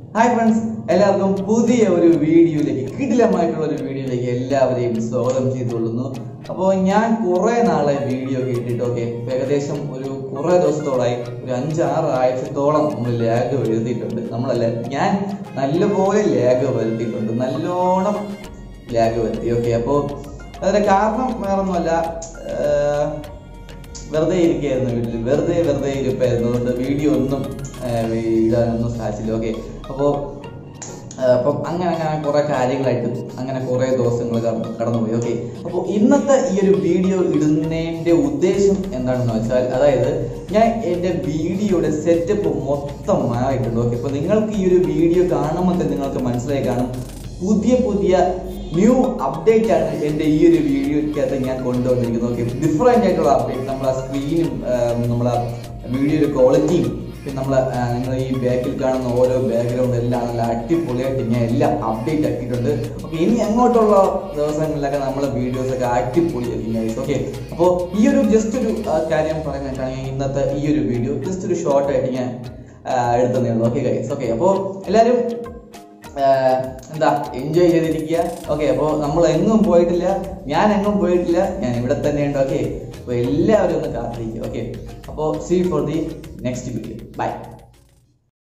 hi friends എല്ലാവർക്കും പുതിയ ഒരു വീഡിയോയിലേക്ക് കിടിലമായിട്ടുള്ള ഒരു വീഡിയോയിലേക്ക് എല്ലാവരെയും സ്വാഗതം ചെയ്തുകൊള്ളുന്നു അപ്പോൾ ഞാൻ കുറേ നാളെ വീഡിയോ കേട്ടിട്ട് ഓക്കെ ഏകദേശം ഒരു കുറേ ദിവസത്തോളായി ഒരു അഞ്ചാറ് ആഴ്ചത്തോളം നമ്മൾ ലാഗ് വരുത്തിയിട്ടുണ്ട് നമ്മളല്ല ഞാൻ നല്ലപോലെ ലാഗ് വരുത്തിയിട്ടുണ്ട് നല്ലോണം ലാഗ് വരുത്തി ഓക്കെ അപ്പോൾ അതിന്റെ കാരണം വേറൊന്നുമല്ല ആഹ്, വെറുതെ ഇരിക്കുകയായിരുന്നു വീട്ടിൽ വെറുതെ വെറുതെ ഇരിപ്പായിരുന്നു അതുകൊണ്ട് വീഡിയോ ഒന്നും ആഹ്, ഇടാനൊന്നും സാധിച്ചില്ല ഓക്കെ അപ്പോൾ അപ്പം അങ്ങനെ അങ്ങനെ കുറേ കാര്യങ്ങളായിട്ട് അങ്ങനെ കുറേ ദിവസങ്ങൾ കടന്നു കടന്നുപോയി ഓക്കെ അപ്പോൾ ഇന്നത്തെ ഈ ഒരു വീഡിയോ ഇടുന്നതിൻ്റെ ഉദ്ദേശം എന്താണെന്ന് വെച്ചാൽ അതായത് ഞാൻ എൻ്റെ വീഡിയോയുടെ സെറ്റപ്പ് മൊത്തം മാറിയിട്ടുണ്ട് ഓക്കെ അപ്പോൾ നിങ്ങൾക്ക് ഈ ഒരു വീഡിയോ കാണുമ്പോൾ തന്നെ നിങ്ങൾക്ക് മനസ്സിലായി കാണും പുതിയ പുതിയ ന്യൂ അപ്ഡേറ്റ് ആണ് എൻ്റെ ഈ ഒരു വീഡിയോയ്ക്കകത്ത് ഞാൻ കൊണ്ടുവന്നിരിക്കുന്നത് ഓക്കെ ഡിഫറെൻ്റ് ആയിട്ടുള്ള അപ്ഡേറ്റ് നമ്മളെ സ്ക്രീനും നമ്മളെ വീഡിയോയുടെ ക്വാളിറ്റിയും പിന്നെ നമ്മൾ നിങ്ങൾ ഈ ബാക്കിൽ കാണുന്ന ഓരോ ബാക്ക്ഗ്രൗണ്ട് എല്ലാം നല്ല അടിപൊളിയായിട്ട് ഞാൻ എല്ലാം അപ്ഡേറ്റ് ആക്കിയിട്ടുണ്ട് ഓക്കെ ഇനി അങ്ങോട്ടുള്ള ദിവസങ്ങളിലൊക്കെ നമ്മൾ വീഡിയോസ് ഒക്കെ അടിപൊളിയായിരിക്കും ഗൈസ് ഓക്കെ അപ്പോൾ ഈ ഒരു ജസ്റ്റ് ഒരു ആ, കാര്യം പറയുന്നതാണെങ്കിൽ ഇന്നത്തെ ഈ ഒരു വീഡിയോ ജസ്റ്റ് ഒരു ഷോർട്ട് ആയിട്ട് ഞാൻ എടുത്തതേ ഉള്ളൂ ഓക്കെ ഗൈസ് ഓക്കെ അപ്പോൾ എല്ലാവരും ആഹ് എന്താ എൻജോയ് ചെയ്തിരിക്കുക ഓക്കെ അപ്പോൾ നമ്മൾ എങ്ങും പോയിട്ടില്ല ഞാൻ എങ്ങും പോയിട്ടില്ല ഞാൻ ഇവിടെ തന്നെ ഉണ്ട് ഓക്കെ അപ്പോൾ എല്ലാവരും ഒന്ന് കാത്തിരിക്കുക ഓക്കെ അപ്പോൾ see for the next video by